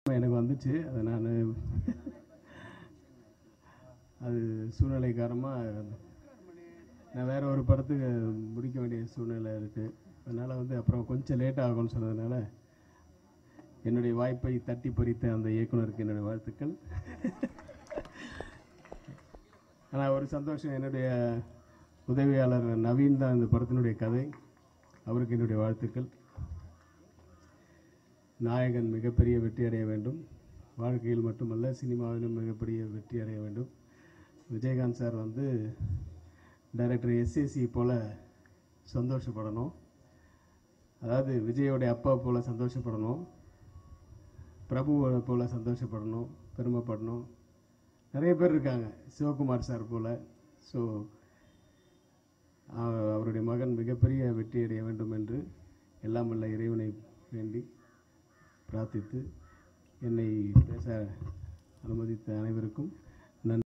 எனக்கு வந்துச்சு அதை நான் அது சூழ்நிலை காரணமாக நான் வேற ஒரு படத்துக்கு முடிக்க வேண்டிய சூழ்நிலை இருக்குது அதனால் வந்து அப்புறம் கொஞ்சம் லேட் ஆகும்னு சொன்னதுனால என்னுடைய வாய்ப்பை தட்டி பறித்த அந்த இயக்குனருக்கு என்னுடைய வாழ்த்துக்கள் ஆனால் ஒரு சந்தோஷம் என்னுடைய உதவியாளர் நவீன் தான் இந்த படத்தினுடைய கதை அவருக்கு என்னுடைய வாழ்த்துக்கள் நாயகன் மிகப்பெரிய வெற்றி அடைய வேண்டும் வாழ்க்கையில் மட்டுமல்ல சினிமாவிலும் மிகப்பெரிய வெற்றி அடைய வேண்டும் விஜயகாந்த் சார் வந்து டைரக்டர் எஸ்ஏசி போல் சந்தோஷப்படணும் அதாவது விஜயோடைய அப்பா போல் சந்தோஷப்படணும் பிரபுவை போல் சந்தோஷப்படணும் பெருமைப்படணும் நிறைய பேர் இருக்காங்க சிவகுமார் சார் போல் ஸோ அவருடைய மகன் மிகப்பெரிய வெற்றி அடைய வேண்டும் என்று எல்லாம் வல்ல இறைவனை வேண்டி பிரார்த்தித்து என்னை பேச அனுமதித்த அனைவருக்கும்